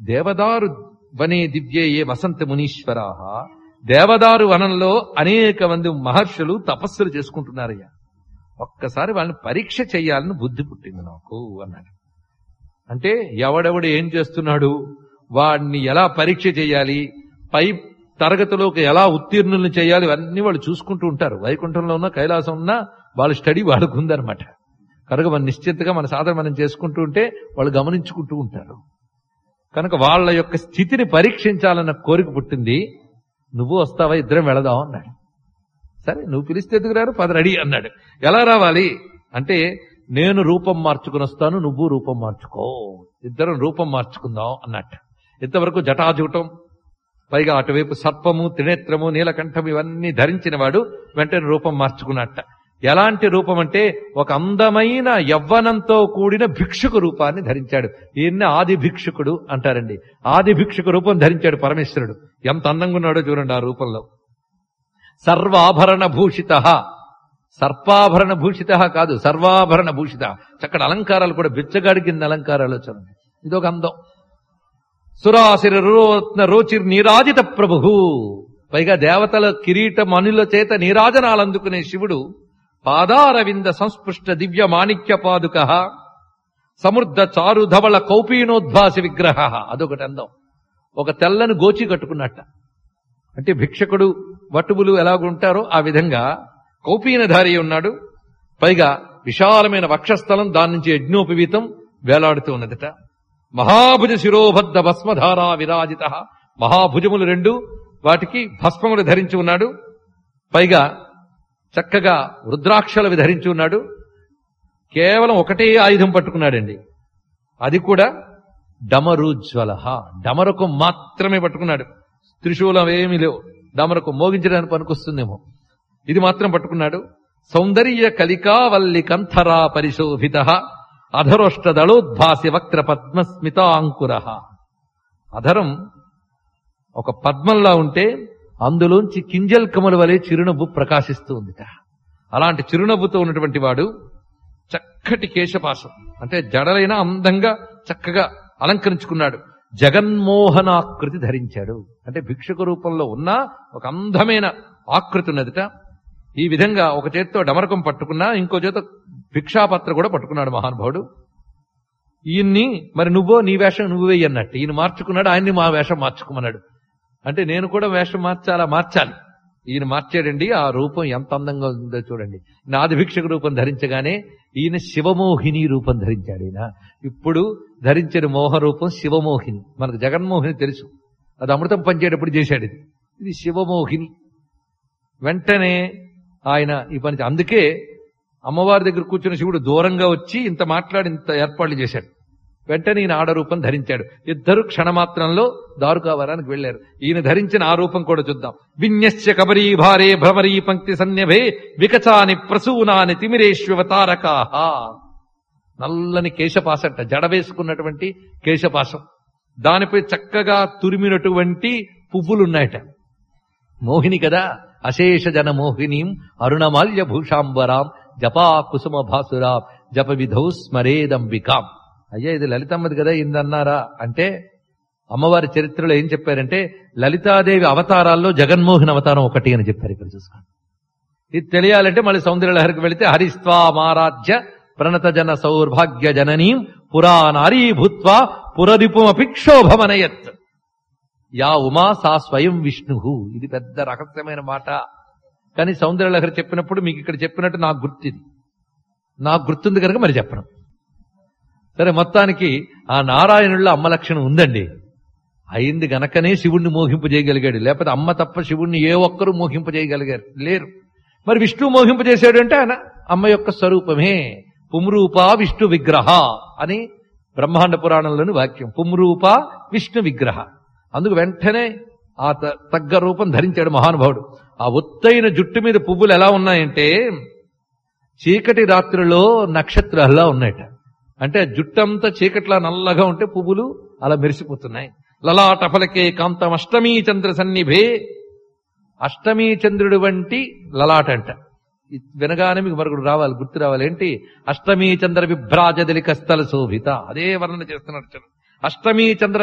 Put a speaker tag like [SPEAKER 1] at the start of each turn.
[SPEAKER 1] దేవదారు వనే దివ్యేయే వసంత మునీశ్వరాహ దేవదారు వనంలో అనేక మంది మహర్షులు తపస్సులు చేసుకుంటున్నారయ్యా ఒక్కసారి వాళ్ళని పరీక్ష చేయాలని బుద్ధి పుట్టింది నాకు అన్నాడు అంటే ఎవడెవడు ఏం చేస్తున్నాడు వాడిని ఎలా పరీక్ష చేయాలి పై తరగతిలోకి ఎలా ఉత్తీర్ణులను చేయాలి ఇవన్నీ వాళ్ళు చూసుకుంటూ ఉంటారు వైకుంఠంలో ఉన్న కైలాసం ఉన్న వాళ్ళ స్టడీ వాళ్ళకు ఉందన్నమాట కనుక మన నిశ్చితగా మన సాధన మనం చేసుకుంటూ ఉంటే వాళ్ళు గమనించుకుంటూ ఉంటారు కనుక వాళ్ళ యొక్క స్థితిని పరీక్షించాలన్న కోరిక పుట్టింది నువ్వు వస్తావా ఇద్దరం వెళదాం అన్నాడు సరే నువ్వు పిలిస్తే ఎందుకు రారు పద రెడీ అన్నాడు ఎలా రావాలి అంటే నేను రూపం మార్చుకుని వస్తాను నువ్వు రూపం మార్చుకో ఇద్దరం రూపం మార్చుకుందాం అన్నట్టు ఇంతవరకు జటాజూటం పైగా అటువైపు సర్పము త్రినేత్రము నీలకంఠం ఇవన్నీ ధరించిన వాడు వెంటనే రూపం మార్చుకున్నట్ట ఎలాంటి రూపం అంటే ఒక అందమైన యవ్వనంతో కూడిన భిక్షుకు రూపాన్ని ధరించాడు ఈయన్ని ఆది భిక్షుకుడు అంటారండి ఆది భిక్షుకు రూపం ధరించాడు పరమేశ్వరుడు ఎంత అందంగా ఉన్నాడో చూడండి ఆ రూపంలో సర్వాభరణ భూషిత సర్పాభరణ భూషిత కాదు సర్వాభరణ భూషిత చక్కటి అలంకారాలు కూడా బిచ్చగాడి కింద అలంకారాలు చూడండి ఇదొక అందం సురాసిర రోత్న రోచిర్ నీరాజిత ప్రభు పైగా దేవతల కిరీట మనుల చేత నీరాజనాలు అందుకునే శివుడు పాదారవింద సంస్పృష్ట దివ్య మాణిక్య పాదుక సమృద్ధ చారు ధవళ కౌపీనోద్భాసి విగ్రహ అదొకటి అందం ఒక తెల్లని గోచి కట్టుకున్నట్ట అంటే భిక్షకుడు వటువులు ఎలాగుంటారో ఆ విధంగా కౌపీనధారి ఉన్నాడు పైగా విశాలమైన వక్షస్థలం దాని నుంచి యజ్ఞోపవీతం వేలాడుతూ ఉన్నదట మహాభుజ శిరోబద్ధ భస్మధారా విరాజిత మహాభుజములు రెండు వాటికి భస్మములు ధరించి ఉన్నాడు పైగా చక్కగా రుద్రాక్షలు ధరించి ఉన్నాడు కేవలం ఒకటే ఆయుధం పట్టుకున్నాడండి అది కూడా డమరుజ్వల డమరకు మాత్రమే పట్టుకున్నాడు త్రిశూలం ఏమీ లేవు డమరకు మోగించడానికి పనికొస్తుందేమో ఇది మాత్రం పట్టుకున్నాడు సౌందర్య కలికావల్లి కంథరా పరిశోభిత అధరోష్ట దళోద్భాసి వక్ర పద్మస్మితాంకుర అధరం ఒక పద్మంలా ఉంటే అందులోంచి కింజల్ కమల వలె చిరునవ్వు ప్రకాశిస్తూ ఉందిట అలాంటి చిరునవ్వుతో ఉన్నటువంటి వాడు చక్కటి కేశపాశం అంటే జడలైన అందంగా చక్కగా అలంకరించుకున్నాడు జగన్మోహనాకృతి ధరించాడు అంటే భిక్షుక రూపంలో ఉన్న ఒక అందమైన ఆకృతి ఉన్నదిట ఈ విధంగా ఒక చేత్తో డమరకం పట్టుకున్నా ఇంకో చేత భిక్షాపత్ర కూడా పట్టుకున్నాడు మహానుభావుడు ఈయన్ని మరి నువ్వో నీ వేషం నువ్వు వెయ్యి అన్నట్టు ఈయన మార్చుకున్నాడు ఆయన్ని మా వేషం మార్చుకోమన్నాడు అంటే నేను కూడా వేషం మార్చాలా మార్చాలి ఈయన మార్చాడండి ఆ రూపం ఎంత అందంగా ఉందో చూడండి నాది భిక్షకు రూపం ధరించగానే ఈయన శివమోహిని రూపం ధరించాడు ఈయన ఇప్పుడు ధరించిన మోహ రూపం శివమోహిని మనకు జగన్మోహిని తెలుసు అది అమృతం పంచేటప్పుడు చేశాడు ఇది ఇది శివమోహిని వెంటనే ఆయన ఈ పని చే- అందుకే అమ్మవారి దగ్గర కూర్చున్న శివుడు దూరంగా వచ్చి ఇంత మాట్లాడి ఇంత ఏర్పాట్లు చేశాడు వెంటనే ఈయన ఆడరూపం ధరించాడు ఇద్దరు క్షణమాత్రంలో దారుకావరానికి వెళ్లారు ఈయన ధరించిన ఆ రూపం కూడా చూద్దాం విన్యస్య కబరీ భారే భ్రమరీ పంక్తి సన్యభే వికచాని ప్రసూనాని తిమిరేష్వతారకా నల్లని కేశపాసంట జడ వేసుకున్నటువంటి కేశపాసం దానిపై చక్కగా తురిమినటువంటి పువ్వులున్నాయట మోహిని కదా అశేష జన మోహినీం అరుణమాల్య భూషాంబరాం జపా కుసుమ భాసురాం జప విధౌ స్మరేదంబికాం అయ్యా ఇది లలితమ్మది కదా ఇందన్నారా అంటే అమ్మవారి చరిత్రలో ఏం చెప్పారంటే లలితాదేవి అవతారాల్లో జగన్మోహన్ అవతారం ఒకటి అని చెప్పారు ఇక్కడ చూసుకోండి ఇది తెలియాలంటే మళ్ళీ సౌందర్యలహరికి వెళితే హరిస్వా మారాధ్య ప్రణత జన సౌర్భాగ్య జననీం పురా నారీ భూత్వా పురరిపుమపి క్షోభమనయత్ యా ఉమా సా స్వయం విష్ణు ఇది పెద్ద రహస్యమైన మాట కానీ సౌందర్యలహరి చెప్పినప్పుడు మీకు ఇక్కడ చెప్పినట్టు నాకు గుర్తుంది నాకు గుర్తుంది కనుక మరి చెప్పను సరే మొత్తానికి ఆ నారాయణుల్లో అమ్మ లక్షణం ఉందండి అయింది గనకనే శివుణ్ణి మోహింపు చేయగలిగాడు లేకపోతే అమ్మ తప్ప శివుణ్ణి ఏ ఒక్కరూ మోహింపు చేయగలిగారు లేరు మరి విష్ణు మోహింపు చేశాడు అంటే ఆయన అమ్మ యొక్క స్వరూపమే పుమ్రూప విష్ణు విగ్రహ అని బ్రహ్మాండ పురాణంలోని వాక్యం పుమ్రూప విష్ణు విగ్రహ అందుకు వెంటనే ఆ త- తగ్గ రూపం ధరించాడు మహానుభావుడు ఆ ఒత్తైన జుట్టు మీద పువ్వులు ఎలా ఉన్నాయంటే చీకటి రాత్రిలో నక్షత్రాల్లా ఉన్నాయట అంటే జుట్టంతా చీకట్లా నల్లగా ఉంటే పువ్వులు అలా మెరిసిపోతున్నాయి లలాట ఫలకే కాంతం అష్టమీ చంద్ర సన్నిభే అష్టమీ చంద్రుడు వంటి లలాట అంట ఇది వినగానే మీకు మరొకటి రావాలి గుర్తు రావాలి ఏంటి అష్టమీ చంద్ర విభ్రాజదలిక స్థల శోభిత అదే వర్ణన చేస్తున్నాడు అష్టమీ చంద్ర